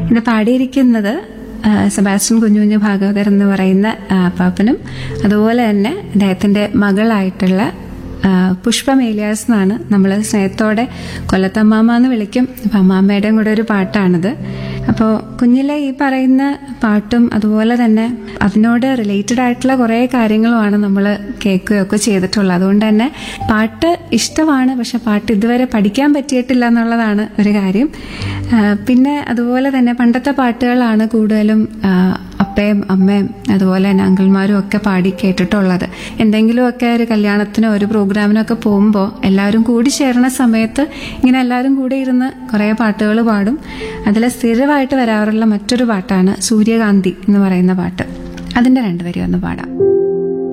ഇത് പാടിയിരിക്കുന്നത് ആ, സെബാസ്റ്റ്യൻ കുഞ്ഞുകുഞ്ഞു ഭാഗവതർ എന്ന് പറയുന്ന ആ, പാപ്പനും അതുപോലെ തന്നെ അദ്ദേഹത്തിന്റെ മകളായിട്ടുള്ള ആ, പുഷ്പം ഏലിയാസ് എന്നാണ് നമ്മൾ സ്നേഹത്തോടെ കൊല്ലത്തമ്മാമ എന്ന് വിളിക്കും അപ്പം അമ്മാമ്മയുടെയും കൂടെ ഒരു പാട്ടാണിത് അപ്പോൾ കുഞ്ഞിലെ ഈ പറയുന്ന പാട്ടും അതുപോലെ തന്നെ അതിനോട് റിലേറ്റഡ് ആയിട്ടുള്ള കുറേ കാര്യങ്ങളുമാണ് നമ്മൾ കേൾക്കുകയൊക്കെ ചെയ്തിട്ടുള്ളത് അതുകൊണ്ട് തന്നെ പാട്ട് ഇഷ്ടമാണ് പക്ഷെ പാട്ട് ഇതുവരെ പഠിക്കാൻ പറ്റിയിട്ടില്ല എന്നുള്ളതാണ് ഒരു കാര്യം ആ, പിന്നെ അതുപോലെ തന്നെ പണ്ടത്തെ പാട്ടുകളാണ് കൂടുതലും ആ, അപ്പയും അമ്മയും അതുപോലെ തന്നെ അങ്കിൾമാരും ഒക്കെ പാടി കേട്ടിട്ടുള്ളത് എന്തെങ്കിലുമൊക്കെ ഒരു കല്യാണത്തിനോ ഒരു പ്രോഗ്രാമിനോ ഒക്കെ പോകുമ്പോൾ എല്ലാവരും കൂടി ചേർന്ന സമയത്ത് ഇങ്ങനെ എല്ലാവരും കൂടി ഇരുന്ന് കുറേ പാട്ടുകൾ പാടും അതിൽ സ്ഥിരമായിട്ട് വരാറുള്ള മറ്റൊരു പാട്ടാണ് സൂര്യകാന്തി എന്ന് പറയുന്ന പാട്ട് അതിന്റെ രണ്ടുപേരും ഒന്ന് പാടാം